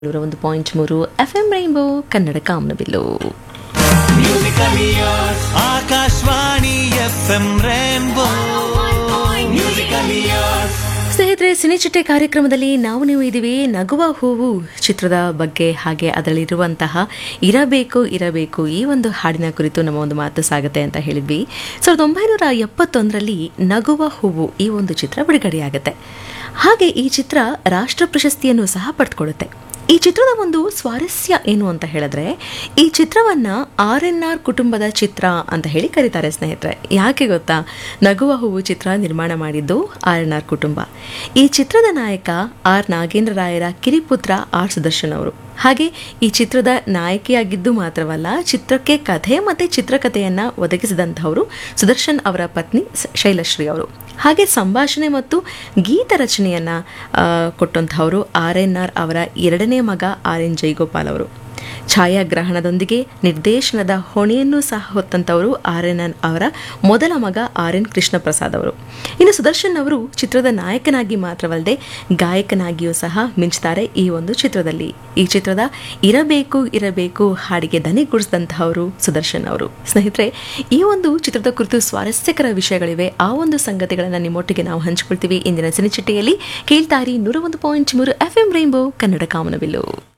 ನೂರ ಒಂದು ಪಾಯಿಂಟ್ ಮೂರು ಎಫ್ ಎಂ ರೈನ್ಬೋ ಕನ್ನಡ ಕಾಮನಬಿಲ್ಲು Akashvani F M rainbow musical years ಸ್ನೇಹಿತರೆ ಸಿನಿಚಿಟ್ಟೆ ಕಾರ್ಯಕ್ರಮದಲ್ಲಿ ನಾವು ನೀವು ಇದ್ದೀವಿ ನಗುವ ಹೂವು ಚಿತ್ರದ ಬಗ್ಗೆ ಹಾಗೆ ಅದರಲ್ಲಿರುವಂತಹ ಇರಬೇಕು ಇರಬೇಕು ಈ ಒಂದು ಹಾಡಿನ ಕುರಿತು ನಮ್ಮ ಒಂದು ಮಾತು ಸಾಗುತ್ತೆ ಅಂತ ಹೇಳಿದ್ವಿ ಸಾವಿರದ ಒಂಬೈನೂರ ಎಪ್ಪತ್ತೊಂದರಲ್ಲಿ ನಗುವ ಹೂವು ಈ ಒಂದು ಚಿತ್ರ ಬಿಡುಗಡೆಯಾಗುತ್ತೆ ಹಾಗೆ ಈ ಚಿತ್ರ ರಾಷ್ಟ್ರ ಪ್ರಶಸ್ತಿಯನ್ನು ಸಹ ಪಡೆದುಕೊಳ್ಳುತ್ತೆ ಈ ಚಿತ್ರದ ಒಂದು ಸ್ವಾರಸ್ಯ ಏನು ಅಂತ ಹೇಳಿದ್ರೆ ಈ ಚಿತ್ರವನ್ನ ಆರ್ ಎನ್ ಆರ್ ಕುಟುಂಬದ ಚಿತ್ರ ಅಂತ ಹೇಳಿ ಕರೀತಾರೆ ಸ್ನೇಹಿತರೆ ಯಾಕೆ ಗೊತ್ತಾ ನಗುವ ಹೂವು ಚಿತ್ರ ನಿರ್ಮಾಣ ಮಾಡಿದ್ದು ಆರ್ ಎನ್ ಆರ್ ಕುಟುಂಬ ಈ ಚಿತ್ರದ ನಾಯಕ ಆರ್ ನಾಗೇಂದ್ರ ರಾಯರ ಕಿರಿಪುತ್ರ ಆರ್ ಸುದರ್ಶನ್ ಅವರು ಹಾಗೆ ಈ ಚಿತ್ರದ ನಾಯಕಿಯಾಗಿದ್ದು ಮಾತ್ರವಲ್ಲ ಚಿತ್ರಕ್ಕೆ ಕಥೆ ಮತ್ತು ಚಿತ್ರಕಥೆಯನ್ನು ಒದಗಿಸಿದಂಥವರು ಸುದರ್ಶನ್ ಅವರ ಪತ್ನಿ ಸ- ಶೈಲಶ್ರೀ ಅವರು ಹಾಗೆ ಸಂಭಾಷಣೆ ಮತ್ತು ಗೀತ ರಚನೆಯನ್ನು ಕೊಟ್ಟಂಥವರು ಆರ್ ಎನ್ ಆರ್ ಅವರ ಎರಡನೇ ಮಗ ಆರ್ ಎನ್ ಜೈಗೋಪಾಲ್ ಅವರು ಛಾಯಾಗ್ರಹಣದೊಂದಿಗೆ ನಿರ್ದೇಶನದ ಹೊಣೆಯನ್ನು ಸಹ ಹೊತ್ತಂಥವರು ಆರ್ ಎನ್ ಎನ್ ಅವರ ಮೊದಲ ಮಗ ಆರ್ ಎನ್ ಕೃಷ್ಣ ಪ್ರಸಾದ್ ಅವರು ಇನ್ನು ಸುದರ್ಶನ್ ಅವರು ಚಿತ್ರದ ನಾಯಕನಾಗಿ ಮಾತ್ರವಲ್ಲದೆ ಗಾಯಕನಾಗಿಯೂ ಸಹ ಮಿಂಚ್ತಾರೆ ಈ ಒಂದು ಚಿತ್ರದಲ್ಲಿ ಈ ಚಿತ್ರದ ಇರಬೇಕು ಇರಬೇಕು ಹಾಡಿಗೆ ದನಿಗೂಡಿಸಿದಂತಹವರು ಸುದರ್ಶನ್ ಅವರು ಸ್ನೇಹಿತರೆ ಈ ಒಂದು ಚಿತ್ರದ ಕುರಿತು ಸ್ವಾರಸ್ಯಕರ ವಿಷಯಗಳಿವೆ ಆ ಒಂದು ಸಂಗತಿಗಳನ್ನು ನಿಮ್ಮೊಟ್ಟಿಗೆ ನಾವು ಹಂಚಿಕೊಳ್ತೀವಿ ಇಂದಿನ ಸಿನಿಚಿಟ್ಟೆಯಲ್ಲಿ ಕೇಳ್ತಾರಿ ನೂರ ಒಂದು ಪಾಯಿಂಟ್ ಮೂರು ಎಫ್ ಎಂ ರೈನ್ಬೋ ಕನ್ನಡ ಕಾಮನಬಿಲ್ಲು